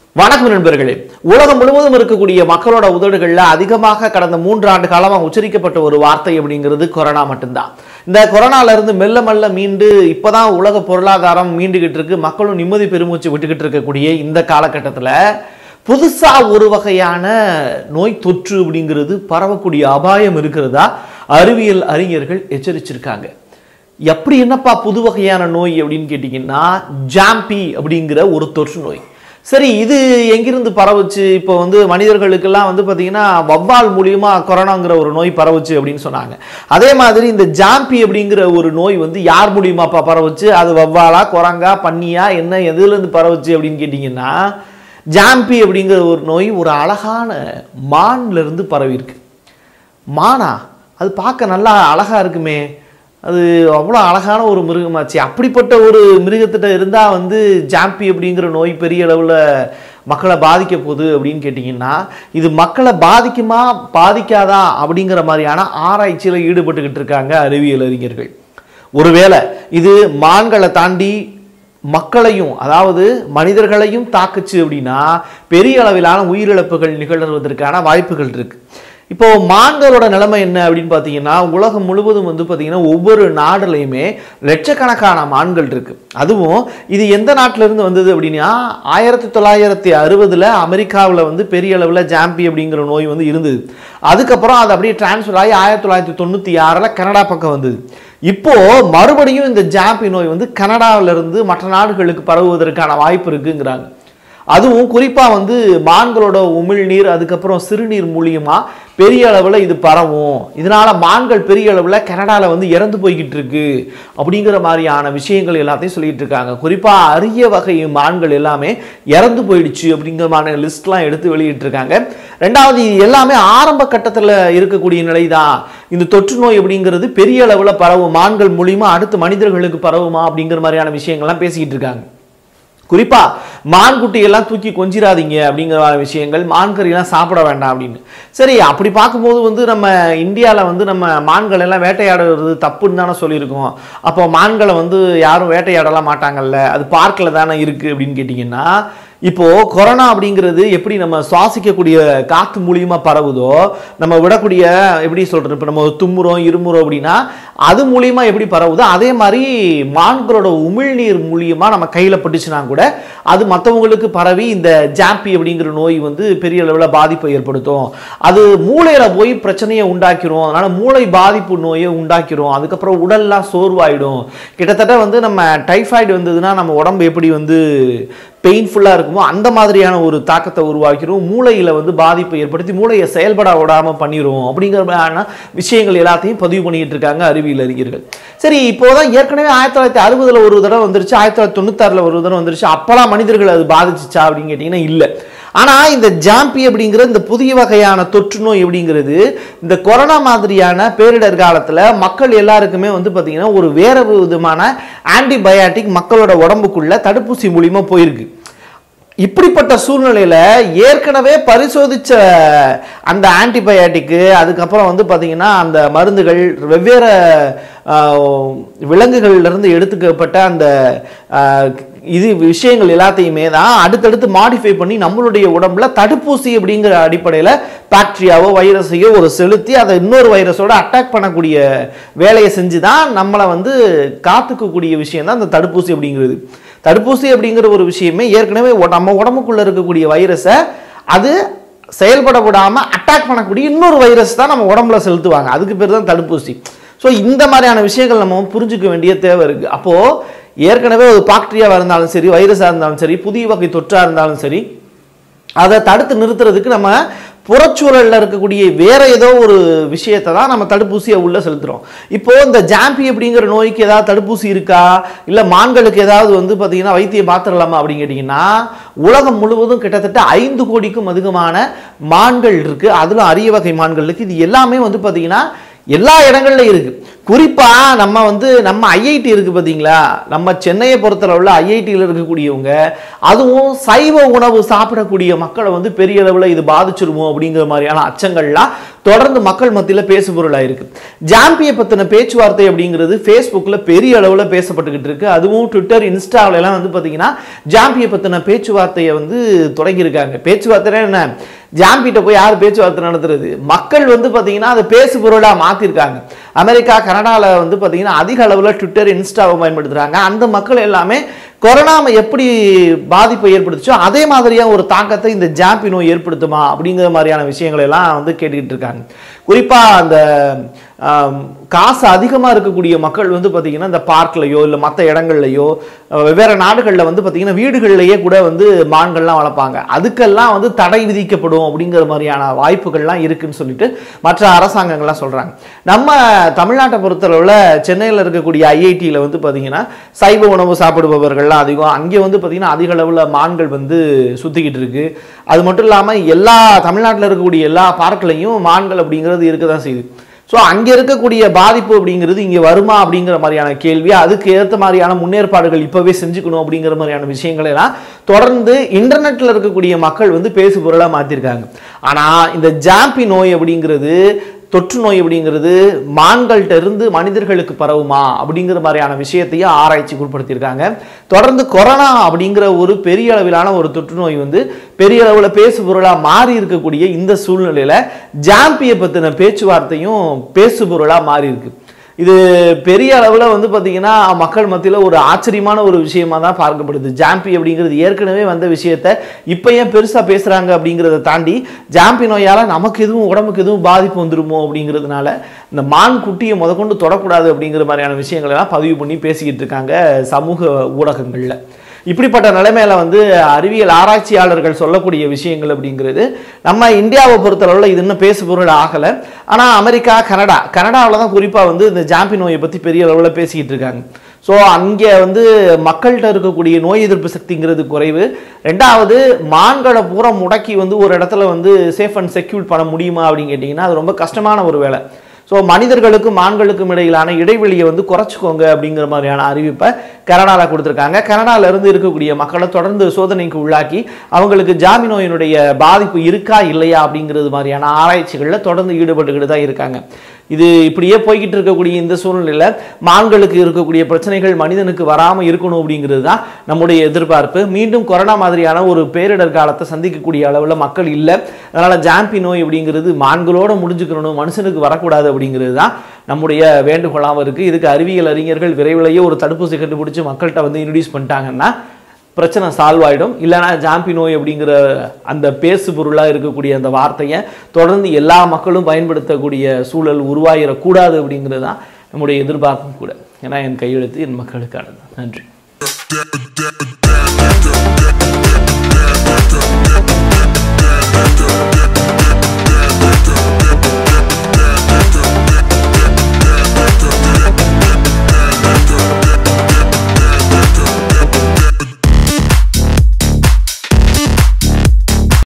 வணக்கம் நண்பர்களே உலகம் முழுவதும் இருக்கக்கூடிய மக்களோட உதடுகள்ல அதிகமாக கடந்த மூன்று ஆண்டு காலமா உச்சரிக்கப்பட்ட ஒரு வார்த்தை அப்படிங்கிறது கொரோனா மட்டும்தான் இந்த கொரோனால இருந்து மெல்ல மெல்ல மீண்டு இப்பதான் உலக பொருளாதாரம் மீண்டுகிட்டு இருக்கு மக்களும் நிம்மதி பெருமூச்சு விட்டுக்கிட்டு இருக்கக்கூடிய இந்த காலகட்டத்துல புதுசா ஒரு வகையான நோய் தொற்று அப்படிங்கிறது பரவக்கூடிய அபாயம் இருக்கிறதா அறிவியல் அறிஞர்கள் எச்சரிச்சிருக்காங்க எப்படி என்னப்பா புது வகையான நோய் அப்படின்னு கேட்டிங்கன்னா ஜாம்பி அப்படிங்கிற ஒரு தொற்று நோய் சரி இது எங்கிருந்து பரவுச்சு இப்போ வந்து மனிதர்களுக்கெல்லாம் வந்து பார்த்தீங்கன்னா வவ்வால் மூலியமா கொரோனாங்கிற ஒரு நோய் பரவுச்சு அப்படின்னு சொன்னாங்க அதே மாதிரி இந்த ஜாம்பி அப்படிங்கிற ஒரு நோய் வந்து யார் மூலியமாப்பா பரவுச்சு அது வவ்வாலா குரங்கா பன்னியா என்ன எதுலேருந்து பரவுச்சு அப்படின்னு கேட்டிங்கன்னா ஜாம்பி அப்படிங்கிற ஒரு நோய் ஒரு அழகான மான்ல இருந்து பரவி இருக்கு மானா அது பார்க்க நல்லா அழகா இருக்குமே அது அவ்வளோ அழகான ஒரு மிருகமாச்சு அப்படிப்பட்ட ஒரு மிருகத்திட்ட இருந்தால் வந்து ஜாம்பி அப்படிங்கிற நோய் பெரிய அளவில் மக்களை பாதிக்க போகுது அப்படின்னு கேட்டிங்கன்னா இது மக்களை பாதிக்குமா பாதிக்காதா அப்படிங்கிற மாதிரியான ஆராய்ச்சியில் ஈடுபட்டுக்கிட்டு இருக்காங்க அறிவியல் அறிஞர்கள் ஒருவேளை இது மான்களை தாண்டி மக்களையும் அதாவது மனிதர்களையும் தாக்குச்சு அப்படின்னா பெரிய அளவிலான உயிரிழப்புகள் நிகழ்வதற்கான வாய்ப்புகள் இருக்கு இப்போ மான்களோட நிலைமை என்ன அப்படின்னு பார்த்தீங்கன்னா உலகம் முழுவதும் வந்து பார்த்தீங்கன்னா ஒவ்வொரு நாடுலையுமே லட்சக்கணக்கான மான்கள் இருக்கு அதுவும் இது எந்த நாட்டில இருந்து வந்தது அப்படின்னா ஆயிரத்தி தொள்ளாயிரத்தி அறுபதுல அமெரிக்காவில் வந்து பெரிய அளவில் ஜாம்பி அப்படிங்கிற நோய் வந்து இருந்தது அதுக்கப்புறம் அது அப்படியே டிரான்ஸ்ஃபர் ஆகி ஆயிரத்தி தொள்ளாயிரத்தி தொண்ணூற்றி ஆறில் கனடா பக்கம் வந்தது இப்போ மறுபடியும் இந்த ஜாம்பி நோய் வந்து கனடாவில இருந்து மற்ற நாடுகளுக்கு பரவுவதற்கான வாய்ப்பு இருக்குங்கிறாங்க அதுவும் குறிப்பாக வந்து மான்களோட உமிழ்நீர் அதுக்கப்புறம் சிறுநீர் மூலியமா பெரிய அளவில் இது பரவும் இதனால மான்கள் பெரிய அளவில் கனடாவில் வந்து இறந்து போய்கிட்டு இருக்கு அப்படிங்கிற மாதிரியான விஷயங்கள் எல்லாத்தையும் சொல்லிட்டு இருக்காங்க குறிப்பாக அரிய வகை மான்கள் எல்லாமே இறந்து போயிடுச்சு அப்படிங்கிற மாதிரி லிஸ்ட்லாம் எடுத்து வெளியிட்டிருக்காங்க ரெண்டாவது இது எல்லாமே ஆரம்ப கட்டத்தில் இருக்கக்கூடிய நிலை தான் இந்த தொற்று நோய் அப்படிங்கிறது பெரிய அளவில் பரவும் மான்கள் மூலியமா அடுத்து மனிதர்களுக்கு பரவுமா அப்படிங்கிற மாதிரியான விஷயங்கள்லாம் பேசிக்கிட்டு இருக்காங்க குறிப்பா மான் குட்டியெல்லாம் தூக்கி கொஞ்சிராதீங்க அப்படிங்கிற மாதிரி விஷயங்கள் மான் கறியெல்லாம் சாப்பிட வேண்டாம் அப்படின்னு சரி அப்படி பார்க்கும்போது வந்து நம்ம இந்தியாவில் வந்து நம்ம மான்கள் எல்லாம் வேட்டையாடுறது தப்புன்னு தானே சொல்லியிருக்கோம் அப்போ மான்களை வந்து யாரும் வேட்டையாடலாம் மாட்டாங்கல்ல அது பார்க்கில் தானே இருக்குது அப்படின்னு கேட்டிங்கன்னா இப்போ கொரோனா அப்படிங்கிறது எப்படி நம்ம சுவாசிக்கக்கூடிய காத்து மூலியமா பரவுதோ நம்ம விடக்கூடிய எப்படி சொல்றது இப்போ நம்ம தும்முறோம் இருமுறோம் அப்படின்னா அது மூலியமா எப்படி பரவுதோ அதே மாதிரி மான்களோட உமிழ்நீர் மூலியமா நம்ம கையில பட்டுச்சுன்னா கூட அது மற்றவங்களுக்கு பரவி இந்த ஜாம்பி அப்படிங்கிற நோய் வந்து பெரிய அளவில் பாதிப்பை ஏற்படுத்தும் அது மூளையில போய் பிரச்சனையை உண்டாக்கிரும் அதனால மூளை பாதிப்பு நோயை உண்டாக்கிரும் அதுக்கப்புறம் உடல்லாம் சோர்வாயிடும் கிட்டத்தட்ட வந்து நம்ம டைஃபாய்டு வந்ததுன்னா நம்ம உடம்பு எப்படி வந்து பெயின்ஃபுல்லாக இருக்குமோ அந்த மாதிரியான ஒரு தாக்கத்தை உருவாக்கிரும் மூளையில் வந்து பாதிப்பை ஏற்படுத்தி மூளையை செயல்பட விடாமல் பண்ணிடும் அப்படிங்கிற மாதிரியான விஷயங்கள் எல்லாத்தையும் பதிவு பண்ணிட்டு இருக்காங்க அறிவியல் அறிஞர்கள் சரி இப்போதான் ஏற்கனவே ஆயிரத்தி தொள்ளாயிரத்தி அறுபதுல ஒரு தடவை வந்துருச்சு ஆயிரத்தி தொள்ளாயிரத்தி தொண்ணூத்தாறுல ஒரு தடவை வந்துருச்சு அப்போலாம் மனிதர்கள் அது பாதிச்சுச்சா அப்படின்னு கேட்டிங்கன்னா இல்லை ஆனா இந்த ஜாம்பி அப்படிங்கிற இந்த புதிய வகையான தொற்று நோய் அப்படிங்கிறது இந்த கொரோனா மாதிரியான பேரிடர் காலத்துல மக்கள் எல்லாருக்குமே வந்து பாத்தீங்கன்னா ஒரு வேற விதமான ஆன்டிபயாட்டிக் மக்களோட உடம்புக்குள்ள தடுப்பூசி மூலியமா போயிருக்கு இப்படிப்பட்ட சூழ்நிலையில ஏற்கனவே பரிசோதிச்ச அந்த ஆன்டிபயாட்டிக்கு அதுக்கப்புறம் வந்து பாத்தீங்கன்னா அந்த மருந்துகள் வெவ்வேறு ஆஹ், விலங்குகள்ல இருந்து எடுத்துக்கப்பட்ட அந்த ஆஹ், இது விஷயங்கள் எல்லாத்தையுமே தான் அடுத்தடுத்து மாடிஃபை பண்ணி நம்மளுடைய உடம்புல தடுப்பூசி அப்படிங்கிற அடிப்படையில் பாக்டீரியாவோ வைரஸையோ ஒரு செலுத்தி அதை இன்னொரு வைரஸோட அட்டாக் பண்ணக்கூடிய வேலையை செஞ்சு தான் நம்மளை வந்து காத்துக்கக்கூடிய விஷயம் தான் இந்த தடுப்பூசி அப்படிங்கிறது தடுப்பூசி அப்படிங்கிற ஒரு விஷயமே ஏற்கனவே உட- நம்ம உடம்புக்குள்ள இருக்கக்கூடிய வைரஸை அது செயல்பட விடாம அட்டாக் பண்ணக்கூடிய இன்னொரு வைரஸ் தான் நம்ம உடம்புல செலுத்துவாங்க அதுக்கு பேர் தான் தடுப்பூசி ஸோ இந்த மாதிரியான விஷயங்கள் நம்ம புரிஞ்சுக்க வேண்டிய தேவை இருக்கு அப்போ ஏற்கனவே ஒரு பாக்டீரியாவாக இருந்தாலும் சரி வைரஸாக இருந்தாலும் சரி புதிய வகை தொற்றா இருந்தாலும் சரி அதை தடுத்து நிறுத்துறதுக்கு நம்ம புறச்சூழல்ல இருக்கக்கூடிய வேற ஏதோ ஒரு விஷயத்தை தான் நம்ம தடுப்பூசியை உள்ள செலுத்துறோம் இப்போ இந்த ஜாம்பி அப்படிங்கிற நோய்க்கு ஏதாவது தடுப்பூசி இருக்கா இல்ல மான்களுக்கு ஏதாவது வந்து பாத்தீங்கன்னா வைத்தியம் பார்த்துடலாமா அப்படின்னு கேட்டீங்கன்னா உலகம் முழுவதும் கிட்டத்தட்ட ஐந்து கோடிக்கும் அதிகமான மான்கள் இருக்கு அதுல அரிய வகை மான்கள் இருக்கு இது எல்லாமே வந்து பாத்தீங்கன்னா எல்லா இடங்கள்லையும் இருக்கு குறிப்பா நம்ம வந்து நம்ம ஐஐடி இருக்கு பாத்தீங்களா நம்ம சென்னையை பொறுத்தளவுல ஐஐடியில் இருக்கக்கூடியவங்க அதுவும் சைவ உணவு சாப்பிடக்கூடிய மக்களை வந்து பெரிய அளவில் இது பாதிச்சிருமோ அப்படிங்கிற மாதிரியான அச்சங்கள்லாம் தொடர்ந்து மக்கள் மத்தியில் பேசு பொருளாக இருக்கு ஜாம்பியை பற்றின பேச்சுவார்த்தை அப்படிங்கிறது ஃபேஸ்புக்கில் பெரிய அளவில் பேசப்பட்டுக்கிட்டு இருக்கு அதுவும் ட்விட்டர் இன்ஸ்டாவில எல்லாம் வந்து பார்த்தீங்கன்னா ஜாம்பியை பற்றின பேச்சுவார்த்தையை வந்து தொடங்கியிருக்காங்க பேச்சுவார்த்தை என்ன ஜாம்பிட்ட போய் யார் பேச்சுவார்த்தை நடத்துறது மக்கள் வந்து பார்த்தீங்கன்னா அதை பேசு பொருளாக மாற்றிருக்காங்க அமெரிக்கா கனடாவில் வந்து பார்த்தீங்கன்னா அதிக அளவில் ட்விட்டர் இன்ஸ்டாவை பயன்படுத்துகிறாங்க அந்த மக்கள் எல்லாமே கொரோனாவை எப்படி பாதிப்பை ஏற்படுத்துச்சோ அதே மாதிரியா ஒரு தாக்கத்தை இந்த ஜாம்பி நோய் ஏற்படுத்துமா அப்படிங்கிற மாதிரியான விஷயங்களை எல்லாம் வந்து கேட்டுக்கிட்டு இருக்காங்க குறிப்பாக அந்த ஆம், காசு அதிகமாக இருக்கக்கூடிய மக்கள் வந்து பார்த்தீங்கன்னா இந்த பார்க்லையோ இல்லை மற்ற இடங்கள்லையோ அஹ், வெவ்வேறு நாடுகளில் வந்து பார்த்தீங்கன்னா வீடுகள்லையே கூட வந்து மான்கள்லாம் வளர்ப்பாங்க அதுக்கெல்லாம் வந்து தடை விதிக்கப்படும் அப்படிங்கிற மாதிரியான வாய்ப்புகள்லாம் இருக்குன்னு சொல்லிட்டு மற்ற அரசாங்கங்கள்லாம் சொல்கிறாங்க நம்ம தமிழ்நாட்டை பொறுத்தளவில் சென்னையில் இருக்கக்கூடிய ஐஐடியில் வந்து பார்த்தீங்கன்னா சைவ உணவு சாப்பிடுபவர்கள்லாம் அதிகம் அங்கே வந்து பார்த்தீங்கன்னா அதிக அளவில் மான்கள் வந்து சுற்றிக்கிட்டு இருக்கு அது மட்டும் இல்லாமல் எல்லா தமிழ்நாட்டில் இருக்கக்கூடிய எல்லா பார்க்லையும் மான்கள் அப்படிங்கிறது இருக்க தான் செய்யுது ஸோ அங்கே இருக்கக்கூடிய பாதிப்பு அப்படிங்கிறது இங்கே வருமா அப்படிங்கிற மாதிரியான கேள்வி அதுக்கு ஏற்ற மாதிரியான முன்னேற்பாடுகள் இப்போவே செஞ்சுக்கணும் அப்படிங்கிற மாதிரியான விஷயங்களை எல்லாம் தொடர்ந்து இன்டர்நெட்டில் இருக்கக்கூடிய மக்கள் வந்து பேசு பொருளாக மாற்றிருக்காங்க ஆனால் இந்த ஜாம்பி நோய் அப்படிங்கிறது தொற்று நோய் அப்படிங்கிறது மான்கள்ட்ட இருந்து மனிதர்களுக்கு பரவுமா அப்படிங்கிற மாதிரியான விஷயத்தையும் ஆராய்ச்சிக்கு உட்படுத்தியிருக்காங்க தொடர்ந்து கொரோனா அப்படிங்கிற ஒரு பெரிய அளவிலான ஒரு தொற்று நோய் வந்து பெரிய அளவில் பேசு பொருளாக மாறி இருக்கக்கூடிய இந்த சூழ்நிலையில் ஜாம்பியை பற்றின பேச்சுவார்த்தையும் பேசு பொருளாக மாறி இருக்கு இது பெரிய அளவில் வந்து பார்த்தீங்கன்னா மக்கள் மத்தியில் ஒரு ஆச்சரியமான ஒரு விஷயமா தான் பார்க்கப்படுது ஜாம்பி அப்படிங்கிறது ஏற்கனவே வந்த விஷயத்த இப்போ ஏன் பெருசாக பேசுகிறாங்க அப்படிங்கிறத தாண்டி ஜாம்பி நோயால் நமக்கு எதுவும் உடம்புக்கு எதுவும் பாதிப்பு வந்துருமோ அப்படிங்கிறதுனால இந்த மான் குட்டியை முதற்கொண்டு தொடக்கூடாது அப்படிங்கிற மாதிரியான விஷயங்களை எல்லாம் பதிவு பண்ணி பேசிக்கிட்டு இருக்காங்க சமூக ஊடகங்களில் இப்படிப்பட்ட நிலைமையில வந்து அறிவியல் ஆராய்ச்சியாளர்கள் சொல்லக்கூடிய விஷயங்கள் அப்படிங்கிறது நம்ம இந்தியாவை பொறுத்தளவில் இது இன்னும் பேசு பொருள் ஆகலை ஆனால் அமெரிக்கா கனடா கனடாவில் தான் குறிப்பாக வந்து இந்த ஜாம்பி நோயை பற்றி பெரிய அளவில் பேசிக்கிட்டு இருக்காங்க ஸோ அங்கே வந்து மக்கள்கிட்ட இருக்கக்கூடிய நோய் எதிர்ப்பு சக்திங்கிறது குறைவு ரெண்டாவது மான்களை பூரா முடக்கி வந்து ஒரு இடத்துல வந்து சேஃப் அண்ட் செக்யூர் பண்ண முடியுமா அப்படின்னு கேட்டிங்கன்னா அது ரொம்ப கஷ்டமான ஒரு வேலை ஸோ மனிதர்களுக்கும் மான்களுக்கும் இடையிலான இடைவெளியை வந்து குறைச்சிக்கோங்க அப்படிங்கிற மாதிரியான அறிவிப்பை கனடாவில் கொடுத்துருக்காங்க கனடால இருந்து இருக்கக்கூடிய மக்களை தொடர்ந்து சோதனைக்கு உள்ளாக்கி அவங்களுக்கு ஜாமி நோயினுடைய பாதிப்பு இருக்கா இல்லையா அப்படிங்கிறது மாதிரியான ஆராய்ச்சிகளில் தொடர்ந்து ஈடுபட்டுக்கிட்டு தான் இருக்காங்க இது இப்படியே போய்கிட்டு இருக்கக்கூடிய இந்த சூழ்நிலையில் மான்களுக்கு இருக்கக்கூடிய பிரச்சனைகள் மனிதனுக்கு வராமல் இருக்கணும் அப்படிங்கிறது தான் நம்முடைய எதிர்பார்ப்பு மீண்டும் கொரோனா மாதிரியான ஒரு பேரிடர் காலத்தை சந்திக்கக்கூடிய அளவில் மக்கள் இல்லை அதனால் ஜாம்பி நோய் அப்படிங்கிறது மான்களோட முடிஞ்சுக்கணும் மனுஷனுக்கு வரக்கூடாது அப்படிங்கிறது தான் நம்முடைய வேண்டுகோளாகவும் இருக்குது இதுக்கு அறிவியல் அறிஞர்கள் விரைவிலேயே ஒரு தடுப்பூசி கண்டுபிடிச்சு மக்கள்கிட்ட வந்து இன்ட்ரடியூஸ் பண்ணிட்டாங்கன்னா பிரச்சனை சால்வ் ஆகிடும் இல்லைனா ஜாம்பி நோய் அப்படிங்கிற அந்த பேசு பொருளாக இருக்கக்கூடிய அந்த வார்த்தையை தொடர்ந்து எல்லா மக்களும் பயன்படுத்தக்கூடிய சூழல் உருவாகிடக்கூடாது அப்படிங்கிறது தான் நம்முடைய எதிர்பார்ப்பும் கூட ஏன்னா என் கையெழுத்து என் மக்களுக்கானது நன்றி